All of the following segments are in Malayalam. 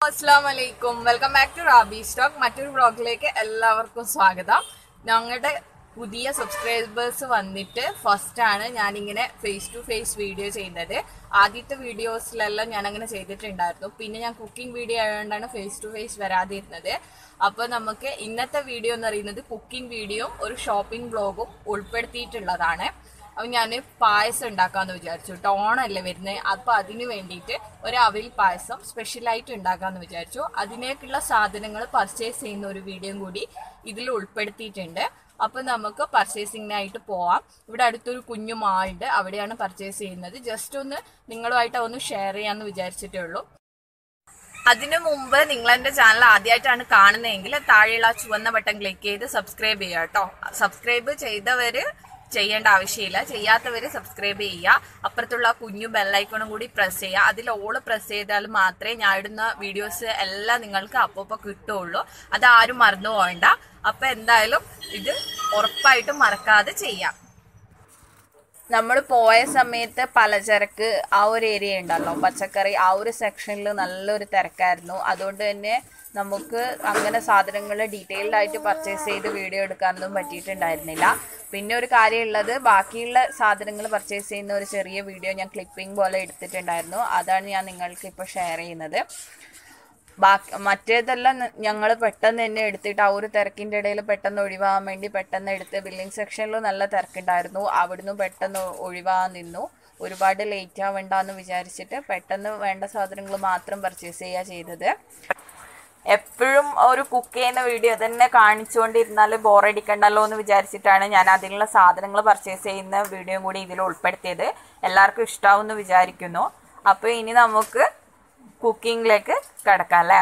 അസ്സാം വലൈക്കും welcome back to Rabi stock മറ്റൊരു വ്ളോഗിലേക്ക് എല്ലാവർക്കും സ്വാഗതം ഞങ്ങളുടെ പുതിയ സബ്സ്ക്രൈബേഴ്സ് വന്നിട്ട് ഫസ്റ്റ് ആണ് ഞാനിങ്ങനെ ഫേസ് ടു ഫേസ് വീഡിയോ ചെയ്യുന്നത് ആദ്യത്തെ വീഡിയോസിലെല്ലാം ഞാൻ അങ്ങനെ ചെയ്തിട്ടുണ്ടായിരുന്നു പിന്നെ ഞാൻ കുക്കിംഗ് വീഡിയോ ആയതുകൊണ്ടാണ് ഫേസ് ടു ഫേസ് വരാതിരുന്നത് അപ്പോൾ നമുക്ക് ഇന്നത്തെ വീഡിയോ എന്ന് പറയുന്നത് കുക്കിംഗ് വീഡിയോയും ഒരു ഷോപ്പിംഗ് ബ്ലോഗും ഉൾപ്പെടുത്തിയിട്ടുള്ളതാണ് അപ്പൊ ഞാൻ പായസം ഉണ്ടാക്കാന്ന് വിചാരിച്ചു കേട്ടോ ഓണല്ലേ വരുന്നത് അപ്പൊ അതിന് വേണ്ടിയിട്ട് ഒരു അവിൽ പായസം സ്പെഷ്യലായിട്ട് ഉണ്ടാക്കാന്ന് വിചാരിച്ചു അതിനേക്കുള്ള സാധനങ്ങൾ പർച്ചേസ് ചെയ്യുന്ന ഒരു വീഡിയോയും കൂടി ഇതിൽ ഉൾപ്പെടുത്തിയിട്ടുണ്ട് അപ്പൊ നമുക്ക് പർച്ചേസിങ്ങിനായിട്ട് പോവാം ഇവിടെ അടുത്തൊരു കുഞ്ഞു മാളുണ്ട് അവിടെയാണ് പർച്ചേസ് ചെയ്യുന്നത് ജസ്റ്റ് ഒന്ന് നിങ്ങളുമായിട്ട് ഒന്ന് ഷെയർ ചെയ്യാന്ന് വിചാരിച്ചിട്ടേ ഉള്ളൂ അതിനു മുമ്പ് നിങ്ങൾ എന്റെ ചാനൽ ആദ്യമായിട്ടാണ് കാണുന്നതെങ്കിൽ താഴെയുള്ള ആ ചുവന്ന ബട്ടൺ ക്ലിക്ക് ചെയ്ത് സബ്സ്ക്രൈബ് ചെയ്യുക കേട്ടോ സബ്സ്ക്രൈബ് ചെയ്തവര് ചെയ്യേണ്ട ആവശ്യമില്ല ചെയ്യാത്തവര് സബ്സ്ക്രൈബ് ചെയ്യുക അപ്പുറത്തുള്ള ആ കുഞ്ഞു ബെല്ലൈക്കണും കൂടി പ്രസ് ചെയ്യുക അതിൽ ഓള് പ്രസ് ചെയ്താൽ മാത്രമേ ഞാൻ ഇടുന്ന വീഡിയോസ് എല്ലാം നിങ്ങൾക്ക് അപ്പോൾ കിട്ടുള്ളൂ അത് ആരും മറന്നു പോകണ്ട അപ്പൊ എന്തായാലും ഇത് ഉറപ്പായിട്ടും മറക്കാതെ ചെയ്യാം നമ്മൾ പോയ സമയത്ത് പലചരക്ക് ആ ഒരു ഏരിയ ഉണ്ടല്ലോ പച്ചക്കറി ആ ഒരു സെക്ഷനിൽ നല്ലൊരു തിരക്കായിരുന്നു അതുകൊണ്ട് തന്നെ നമുക്ക് അങ്ങനെ സാധനങ്ങൾ ഡീറ്റെയിൽഡ് ആയിട്ട് പർച്ചേസ് ചെയ്ത് വീഡിയോ എടുക്കാനൊന്നും പറ്റിയിട്ടുണ്ടായിരുന്നില്ല പിന്നെ ഒരു കാര്യമുള്ളത് ബാക്കിയുള്ള സാധനങ്ങൾ പർച്ചേസ് ചെയ്യുന്ന ഒരു ചെറിയ വീഡിയോ ഞാൻ ക്ലിപ്പിംഗ് പോലെ എടുത്തിട്ടുണ്ടായിരുന്നു അതാണ് ഞാൻ നിങ്ങൾക്ക് ഇപ്പോൾ ഷെയർ ചെയ്യുന്നത് ബാക്കി മറ്റേതെല്ലാം ഞങ്ങൾ പെട്ടെന്ന് തന്നെ എടുത്തിട്ട് ആ ഒരു തിരക്കിൻ്റെ ഇടയിൽ പെട്ടെന്ന് ഒഴിവാകാൻ വേണ്ടി പെട്ടെന്ന് എടുത്ത് ബില്ലിംഗ് സെക്ഷനിൽ നല്ല തിരക്കുണ്ടായിരുന്നു അവിടുന്ന് പെട്ടെന്ന് ഒഴിവാകാൻ നിന്നു ഒരുപാട് ലേറ്റ് ആവണ്ടെന്ന് വിചാരിച്ചിട്ട് പെട്ടെന്ന് വേണ്ട സാധനങ്ങൾ മാത്രം പർച്ചേസ് ചെയ്യുക ചെയ്തത് എപ്പോഴും ഒരു കുക്ക് ചെയ്യുന്ന വീഡിയോ തന്നെ കാണിച്ചുകൊണ്ടിരുന്നാൽ ബോറടിക്കണ്ടല്ലോ എന്ന് വിചാരിച്ചിട്ടാണ് ഞാൻ അതിനുള്ള സാധനങ്ങൾ പർച്ചേസ് ചെയ്യുന്ന വീഡിയോ കൂടി ഇതിൽ ഉൾപ്പെടുത്തിയത് എല്ലാവർക്കും ഇഷ്ടാവും എന്ന് വിചാരിക്കുന്നു അപ്പോൾ ഇനി നമുക്ക് കുക്കിങ്ങിലേക്ക് കിടക്കാം അല്ലേ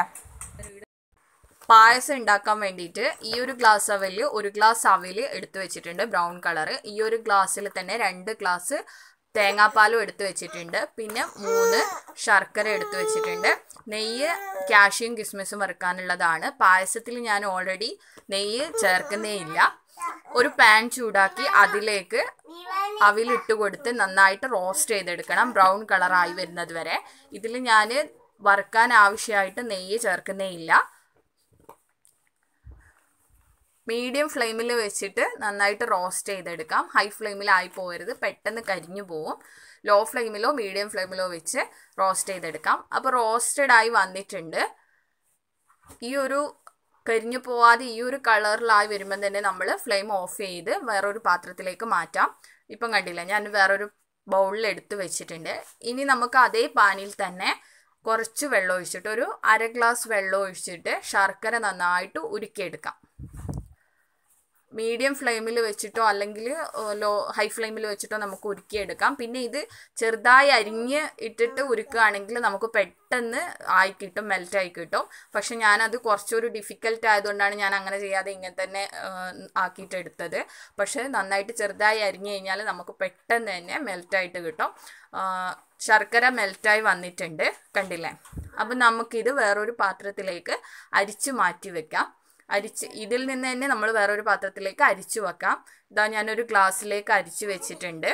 പായസം ഉണ്ടാക്കാൻ വേണ്ടിയിട്ട് ഈ ഒരു ഗ്ലാസ് അവല് ഒരു ഗ്ലാസ് അവല് എടുത്തു വെച്ചിട്ടുണ്ട് ബ്രൗൺ കളർ ഈ ഒരു ഗ്ലാസ്സിൽ തന്നെ രണ്ട് ഗ്ലാസ് തേങ്ങാപ്പാലും എടുത്തു വെച്ചിട്ടുണ്ട് പിന്നെ മൂന്ന് ശർക്കര എടുത്തു വെച്ചിട്ടുണ്ട് നെയ്യ് കാഷ്യും കിസ്മിസും വറുക്കാനുള്ളതാണ് പായസത്തിൽ ഞാൻ ഓൾറെഡി നെയ്യ് ചേർക്കുന്നേ ഇല്ല ഒരു പാൻ ചൂടാക്കി അതിലേക്ക് അവിലിട്ട് കൊടുത്ത് നന്നായിട്ട് റോസ്റ്റ് ചെയ്തെടുക്കണം ബ്രൗൺ കളറായി വരുന്നത് വരെ ഇതിൽ ഞാൻ വറുക്കാൻ ആവശ്യമായിട്ട് നെയ്യ് ചേർക്കുന്നേ ഇല്ല മീഡിയം ഫ്ലെയിമിൽ വെച്ചിട്ട് നന്നായിട്ട് റോസ്റ്റ് ചെയ്തെടുക്കാം ഹൈ ഫ്ലെയിമിലായി പോകരുത് പെട്ടെന്ന് കരിഞ്ഞു പോവും ലോ ഫ്ലെയിമിലോ മീഡിയം ഫ്ലെയിമിലോ വെച്ച് റോസ്റ്റ് ചെയ്തെടുക്കാം അപ്പോൾ റോസ്റ്റഡ് ആയി വന്നിട്ടുണ്ട് ഈ ഒരു കരിഞ്ഞു പോവാതെ ഈ ഒരു കളറിലായി വരുമ്പോൾ തന്നെ നമ്മൾ ഫ്ലെയിം ഓഫ് ചെയ്ത് വേറൊരു പാത്രത്തിലേക്ക് മാറ്റാം ഇപ്പം കണ്ടില്ല ഞാൻ വേറൊരു ബൗളിൽ എടുത്ത് വെച്ചിട്ടുണ്ട് ഇനി നമുക്ക് അതേ പാനിൽ തന്നെ കുറച്ച് വെള്ളം ഒഴിച്ചിട്ട് ഒരു അര ഗ്ലാസ് വെള്ളം ഒഴിച്ചിട്ട് ശർക്കര നന്നായിട്ട് ഉരുക്കിയെടുക്കാം മീഡിയം ഫ്ലെയിമിൽ വെച്ചിട്ടോ അല്ലെങ്കിൽ ലോ ഹൈ ഫ്ലെയിമിൽ വെച്ചിട്ടോ നമുക്ക് ഉരുക്കിയെടുക്കാം പിന്നെ ഇത് ചെറുതായി അരിഞ്ഞ് ഇട്ടിട്ട് ഉരുക്കുകയാണെങ്കിൽ നമുക്ക് പെട്ടെന്ന് ആയി കിട്ടും മെൽറ്റ് ആയി കിട്ടും പക്ഷെ ഞാനത് കുറച്ചൊരു ഡിഫിക്കൽട്ട് ആയതുകൊണ്ടാണ് ഞാൻ അങ്ങനെ ചെയ്യാതെ ഇങ്ങനെ തന്നെ ആക്കിയിട്ട് എടുത്തത് പക്ഷെ നന്നായിട്ട് ചെറുതായി അരിഞ്ഞു കഴിഞ്ഞാൽ നമുക്ക് പെട്ടെന്ന് തന്നെ മെൽറ്റായിട്ട് കിട്ടും ശർക്കര മെൽറ്റായി വന്നിട്ടുണ്ട് കണ്ടില്ലേ അപ്പം നമുക്കിത് വേറൊരു പാത്രത്തിലേക്ക് അരിച്ചു മാറ്റി വെക്കാം അരിച്ച് ഇതിൽ നിന്ന് തന്നെ നമ്മൾ വേറൊരു പാത്രത്തിലേക്ക് അരിച്ചു വെക്കാം ഇതാ ഞാനൊരു ഗ്ലാസ്സിലേക്ക് അരിച്ചു വെച്ചിട്ടുണ്ട്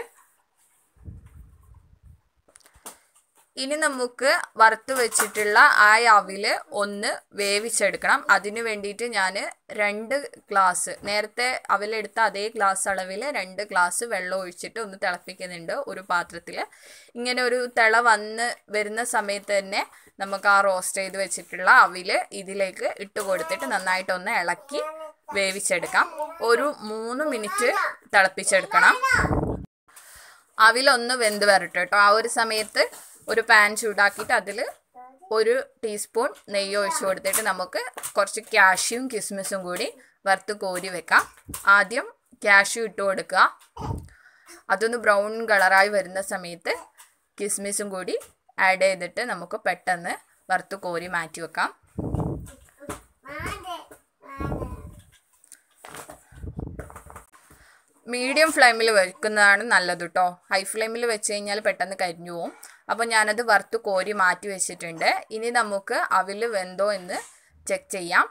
ഇനി നമുക്ക് വറുത്ത് വെച്ചിട്ടുള്ള ആ അവില് ഒന്ന് വേവിച്ചെടുക്കണം അതിന് വേണ്ടിയിട്ട് ഞാൻ രണ്ട് ഗ്ലാസ് നേരത്തെ അവിലെടുത്ത അതേ ഗ്ലാസ് അളവിൽ രണ്ട് ഗ്ലാസ് വെള്ളം ഒഴിച്ചിട്ട് ഒന്ന് തിളപ്പിക്കുന്നുണ്ട് ഒരു പാത്രത്തിൽ ഇങ്ങനെ ഒരു തിള വന്ന് വരുന്ന സമയത്ത് തന്നെ നമുക്ക് ആ റോസ്റ്റ് ചെയ്ത് വെച്ചിട്ടുള്ള അവില് ഇതിലേക്ക് ഇട്ട് കൊടുത്തിട്ട് നന്നായിട്ടൊന്ന് ഇളക്കി വേവിച്ചെടുക്കാം ഒരു മൂന്ന് മിനിറ്റ് തിളപ്പിച്ചെടുക്കണം അവിലൊന്ന് വെന്ത് വരട്ടെ കേട്ടോ ആ ഒരു സമയത്ത് ഒരു പാൻ ചൂടാക്കിയിട്ട് അതിൽ ഒരു ടീസ്പൂൺ നെയ്യ് ഒഴിച്ച് കൊടുത്തിട്ട് നമുക്ക് കുറച്ച് കാഷ്യും കിസ്മിസും കൂടി വറുത്ത് കോരി വെക്കാം ആദ്യം കാഷ്യൂ ഇട്ട് കൊടുക്കുക അതൊന്ന് ബ്രൗൺ കളറായി വരുന്ന സമയത്ത് കിസ്മിസും കൂടി ആഡ് ചെയ്തിട്ട് നമുക്ക് പെട്ടെന്ന് വറുത്ത് കോരി മാറ്റി വെക്കാം മീഡിയം ഫ്ലെയിമിൽ വെക്കുന്നതാണ് നല്ലത് കേട്ടോ ഹൈ ഫ്ലെയിമിൽ വെച്ച് കഴിഞ്ഞാൽ പെട്ടെന്ന് കരിഞ്ഞു പോവും അപ്പോൾ ഞാനത് വറുത്ത് കോരി മാറ്റി വെച്ചിട്ടുണ്ട് ഇനി നമുക്ക് അവിൽ വെന്തോ എന്ന് ചെക്ക് ചെയ്യാം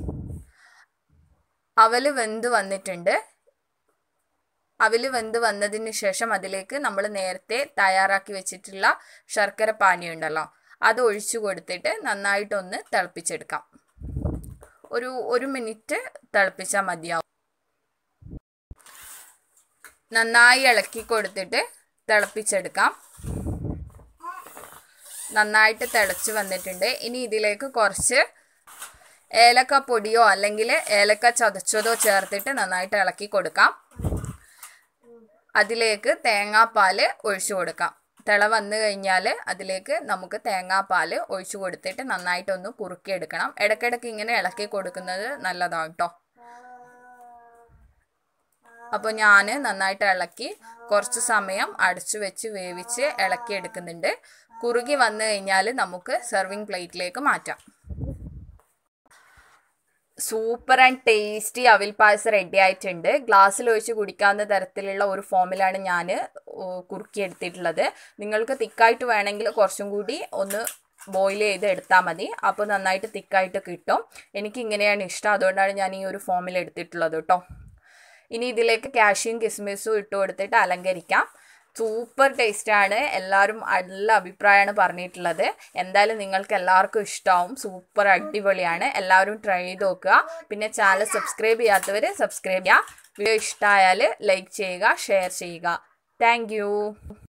അവൽ വെന്ത് വന്നിട്ടുണ്ട് അവിൽ വെന്ത് വന്നതിന് ശേഷം അതിലേക്ക് നമ്മൾ നേരത്തെ തയ്യാറാക്കി വെച്ചിട്ടുള്ള ശർക്കര പാനി ഉണ്ടല്ലോ അത് ഒഴിച്ചു കൊടുത്തിട്ട് നന്നായിട്ടൊന്ന് തിളപ്പിച്ചെടുക്കാം ഒരു ഒരു മിനിറ്റ് തിളപ്പിച്ചാൽ മതിയാവും നന്നായി ഇളക്കി കൊടുത്തിട്ട് തിളപ്പിച്ചെടുക്കാം നന്നായിട്ട് തിളച്ച് വന്നിട്ടുണ്ട് ഇനി ഇതിലേക്ക് കുറച്ച് ഏലക്ക പൊടിയോ അല്ലെങ്കിൽ ഏലക്ക ചതച്ചതോ ചേർത്തിട്ട് നന്നായിട്ട് ഇളക്കി കൊടുക്കാം അതിലേക്ക് തേങ്ങാപ്പാൽ ഒഴിച്ചു കൊടുക്കാം തിള വന്നു കഴിഞ്ഞാൽ അതിലേക്ക് നമുക്ക് തേങ്ങാപ്പാൽ ഒഴിച്ചു കൊടുത്തിട്ട് നന്നായിട്ടൊന്ന് കുറുക്കിയെടുക്കണം ഇടയ്ക്കിടയ്ക്ക് ഇങ്ങനെ ഇളക്കി കൊടുക്കുന്നത് നല്ലതാണ് കേട്ടോ അപ്പോൾ ഞാൻ നന്നായിട്ട് ഇളക്കി കുറച്ച് സമയം അടച്ചു വെച്ച് വേവിച്ച് ഇളക്കി എടുക്കുന്നുണ്ട് കുറുകി വന്നു കഴിഞ്ഞാൽ നമുക്ക് സെർവിങ് പ്ലേറ്റിലേക്ക് മാറ്റാം സൂപ്പർ ആൻഡ് ടേസ്റ്റി അവിൽ പായസം റെഡി ആയിട്ടുണ്ട് ഗ്ലാസ്സിൽ ഒഴിച്ച് കുടിക്കാവുന്ന തരത്തിലുള്ള ഒരു ഫോമിലാണ് ഞാൻ കുറുക്കിയെടുത്തിട്ടുള്ളത് നിങ്ങൾക്ക് തിക്കായിട്ട് വേണമെങ്കിൽ കുറച്ചും കൂടി ഒന്ന് ബോയിൽ ചെയ്ത് എടുത്താൽ മതി അപ്പോൾ നന്നായിട്ട് തിക്കായിട്ട് കിട്ടും എനിക്ക് ഇങ്ങനെയാണ് ഇഷ്ടം അതുകൊണ്ടാണ് ഞാൻ ഈ ഒരു ഫോമിൽ എടുത്തിട്ടുള്ളത് കേട്ടോ ഇനി ഇതിലേക്ക് കാഷ്യും കിസ്മിസും ഇട്ട് കൊടുത്തിട്ട് അലങ്കരിക്കാം സൂപ്പർ ടേസ്റ്റാണ് എല്ലാവരും നല്ല അഭിപ്രായമാണ് പറഞ്ഞിട്ടുള്ളത് എന്തായാലും നിങ്ങൾക്ക് എല്ലാവർക്കും ഇഷ്ടമാവും സൂപ്പർ അടിപൊളിയാണ് എല്ലാവരും ട്രൈ ചെയ്ത് നോക്കുക പിന്നെ ചാനൽ സബ്സ്ക്രൈബ് ചെയ്യാത്തവർ സബ്സ്ക്രൈബ് ചെയ്യുക വീഡിയോ ഇഷ്ടമായാൽ ലൈക്ക് ചെയ്യുക ഷെയർ ചെയ്യുക താങ്ക്